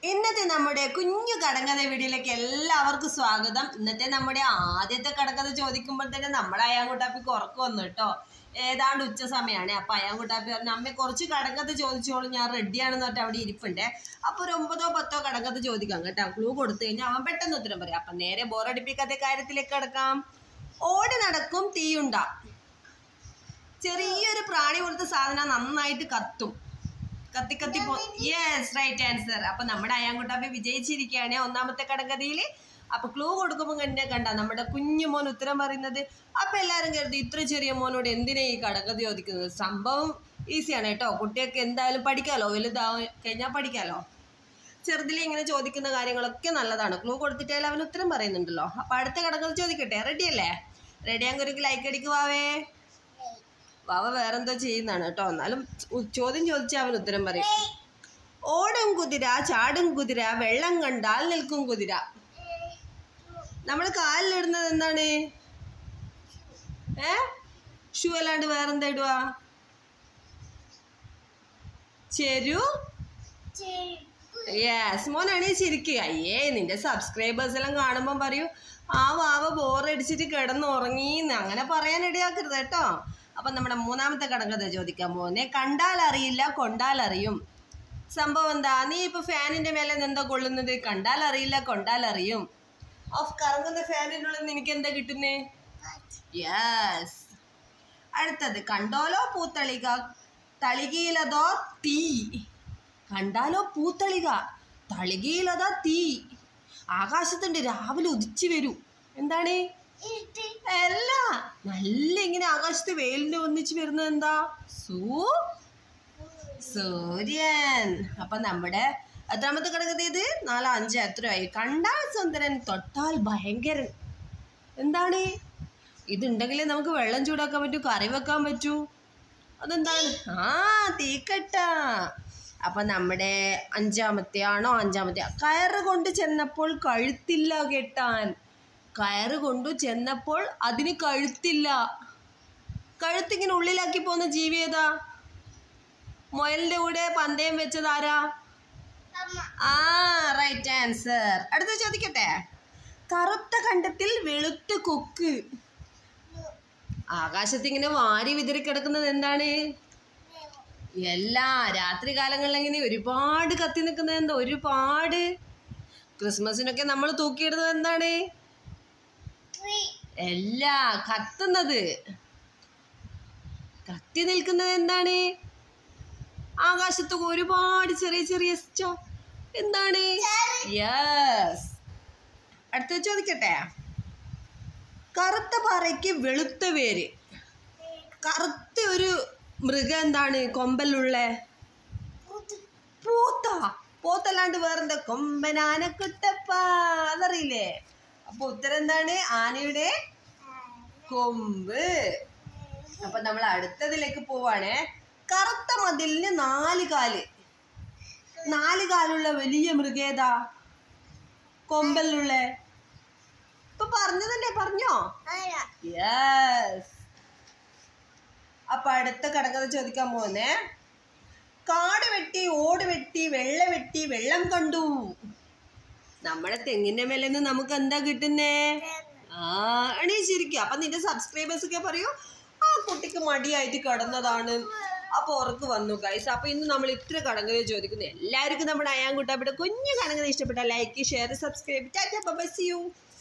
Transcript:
ഇന്നത്തെ നമ്മുടെ കുഞ്ഞു കടങ്കഥ വീഡിയോയിലേക്ക് എല്ലാവർക്കും സ്വാഗതം ഇന്നത്തെ നമ്മുടെ ആദ്യത്തെ കടങ്കഥ ചോദിക്കുമ്പോൾ തന്നെ നമ്മുടെ അയാൻകുട്ടാപ്പിക്ക് ഉറക്കം വന്നു കേട്ടോ ഏതാണ്ട് ഉച്ച സമയമാണ് അപ്പൊ അയാൻകുട്ടാപ്പി പറഞ്ഞു അമ്മ കുറച്ച് കടങ്കഥ ചോദിച്ചോളൂ ഞാൻ റെഡിയാണെന്ന് പറഞ്ഞിട്ട് അവിടെ ഇരിപ്പുണ്ട് അപ്പൊ ഒരു ഒമ്പതോ പത്തോ കടങ്കഥ ചോദിക്കാം കേട്ടോ ക്ലൂ കൊടുത്തു കഴിഞ്ഞാൽ അവൻ പെട്ടെന്ന് ഉത്തരം പറയും അപ്പൊ നേരെ ബോറടിപ്പിക്കാത്ത കാര്യത്തിലേക്ക് കിടക്കാം ഓടി നടക്കും തീയുണ്ട ചെറിയൊരു പ്രാണി പോലത്തെ സാധനം നന്നായിട്ട് കത്തും കത്തി കത്തി പോ യെസ് റൈറ്റ് ആൻസർ അപ്പൊ നമ്മുടെ അയാൻകുട്ടാപ്പി വിജയിച്ചിരിക്കുകയാണ് ഒന്നാമത്തെ കടങ്കഥയിൽ അപ്പൊ ക്ലൂ കൊടുക്കുമ്പോൾ കണ്ടേ കണ്ട നമ്മുടെ കുഞ്ഞു മോൻ ഉത്തരം പറയുന്നത് അപ്പൊ എല്ലാരും കരുതി ഇത്ര ചെറിയ മോനോട് എന്തിനാ ഈ കടങ്കഥ ചോദിക്കുന്നത് സംഭവം ഈസിയാണ് കേട്ടോ കുട്ടിയൊക്കെ എന്തായാലും പഠിക്കാലോ വലുതാവും കഴിഞ്ഞാൽ പഠിക്കാലോ ചെറുതിൽ ഇങ്ങനെ ചോദിക്കുന്ന കാര്യങ്ങളൊക്കെ നല്ലതാണ് ക്ലൂ കൊടുത്തിട്ടായാലും അവൻ ഉത്തരം പറയുന്നുണ്ടല്ലോ അപ്പൊ അടുത്ത കടങ്കഥ ചോദിക്കട്ടെ റെഡി അല്ലേ റെഡി ആകുമ്പോൾ ലൈക്ക് അടിക്കുവാവേ വാവ വേറെന്തോ ചെയ്യുന്നതാണ് കേട്ടോ എന്നാലും ഉ- ചോദ്യം ചോദിച്ചാൽ അവൻ ഉത്തരം പറയും ഓടും കുതിര ചാടും കുതിര വെള്ളം കണ്ടാൽ നിൽക്കും കുതിര നമ്മൾ കാലിലിടുന്നത് എന്താണ് ഏ ഷൂ അല്ലാണ്ട് വേറെന്താ ഇടുക ചെരു യെസ് മോൻ എണീച്ചിരിക്കുക അയ്യേ നിന്റെ സബ്സ്ക്രൈബേഴ്സ് എല്ലാം കാണുമ്പോൾ പറയൂ ആ വാവ ബോറടിച്ചിട്ട് കിടന്നുറങ്ങിന്ന് അങ്ങനെ പറയാൻ ഇടയാക്കരുത് കേട്ടോ അപ്പൊ നമ്മുടെ മൂന്നാമത്തെ കടങ്കഥ ചോദിക്കാൻ പോകുന്നേ കണ്ടാൽ അറിയില്ല കൊണ്ടാൽ അറിയും സംഭവം എന്താ നീ ഇപ്പൊ ഫാനിന്റെ മേലെ നിന്ന് എന്താ കൊള്ളുന്നത് കണ്ടാൽ അറിയില്ല കൊണ്ടാൽ അറിയും ഓഫ് കറങ്ങുന്ന ഫാനിൻ്റെ ഉള്ളിൽ നിന്ന് എനിക്ക് എന്താ കിട്ടുന്നേ യെസ് അടുത്തത് കണ്ടോലോ പൂത്തളിക തളികയിലതോ തീ കണ്ടാലോ പൂത്തളിക തളികയിലതാ തീ ആകാശത്തുണ്ട് രാവിലെ ഉദിച്ചു വരൂ എന്താണ് അല്ല നല്ല ഇങ്ങനെ ആകാശത്ത് വെയിലിന്റെ ഒന്നിച്ച് വരുന്നത് എന്താ സൂ സൂര്യൻ അപ്പൊ നമ്മുടെ എത്രാമത്തെ കിടക്കുന്നത് ഇത് നാലോ അഞ്ചോ എത്രയായി കണ്ടാൽ സുന്ദരൻ തൊട്ടാൽ ഭയങ്കരൻ എന്താണ് ഇതുണ്ടെങ്കിലേ നമുക്ക് വെള്ളം ചൂടാക്കാൻ പറ്റൂ കറി വെക്കാൻ പറ്റൂ അതെന്താണ് ആ തീക്കട്ട അപ്പൊ നമ്മുടെ അഞ്ചാമത്തെ ആണോ അഞ്ചാമത്തെ കയറ് കൊണ്ട് ചെന്നപ്പോൾ കഴുത്തില്ല കെട്ടാൻ കയറ് കൊണ്ടു ചെന്നപ്പോൾ അതിന് കഴുത്തില്ല കഴുത്തിങ്ങനെ ഉള്ളിലാക്കി പോകുന്ന ജീവി ഏതാ മുയലിന്റെ കൂടെ പന്തയം വെച്ചത് ആരാ ആ റൈറ്റ് ആൻസർ അടുത്ത ചോദിക്കട്ടെ കറുത്ത കണ്ടത്തിൽ വെളുത്ത കൊക്ക് ആകാശത്ത് ഇങ്ങനെ വാരി വിതറി കിടക്കുന്നത് എന്താണ് എല്ലാ രാത്രി കാലങ്ങളിൽ ഇങ്ങനെ ഒരുപാട് കത്തി നിൽക്കുന്നത് എന്താ ഒരുപാട് ക്രിസ്മസിനൊക്കെ നമ്മൾ തൂക്കിയിടുന്നത് എന്താണ് എല്ലാ കത്തുന്നത് കത്തി നിൽക്കുന്നത് എന്താണ് ആകാശത്ത് ഒരുപാട് ചെറിയ ചെറിയ സ്റ്റോ എന്താണ് യെസ് അടുത്ത ചോദിക്കട്ടെ കറുത്ത പാറയ്ക്ക് വെളുത്ത വേര് കറുത്ത ഒരു മൃഗം എന്താണ് കൊമ്പലുള്ള പൂത്ത പോത്തല്ലാണ്ട് വേറെന്താ കൊമ്പനാന കുട്ടപ്പ അതറിയില്ലേ അപ്പൊ ഉത്തരം എന്താണ് ആനയുടെ കൊമ്പ് അപ്പൊ നമ്മൾ അടുത്തതിലേക്ക് പോവാണേ കറുത്ത മതിലിന് നാല് കാല് നാല് കാലുള്ള വലിയ മൃഗേതാ കൊമ്പലുള്ള ഇപ്പൊ പറഞ്ഞതല്ലേ പറഞ്ഞോ യെസ് അപ്പൊ അടുത്ത കടകഥ ചോദിക്കാൻ പോകുന്നേ കാട് വെട്ടി ഓട് വെട്ടി വെള്ള വെട്ടി വെള്ളം കണ്ടു നമ്മുടെ തെങ്ങിന്റെ മേലെ നിന്ന് നമുക്ക് എന്താ കിട്ടുന്നേ ആ എണീച്ചിരിക്കുക അപ്പൊ നിന്റെ സബ്സ്ക്രൈബേഴ്സ് ഒക്കെ പറയൂ ആ കുട്ടിക്ക് മടിയായിട്ട് കിടന്നതാണ് അപ്പൊ ഉറക്ക് വന്നു ഗൈസ് അപ്പൊ ഇന്ന് നമ്മൾ ഇത്ര കടങ്കഥ ചോദിക്കുന്നു എല്ലാവർക്കും നമ്മുടെ അയാൻകുട്ടാപ്പിയുടെ കുഞ്ഞു കടങ്കഥ ഇഷ്ടപ്പെട്ട like share subscribe tata bye see U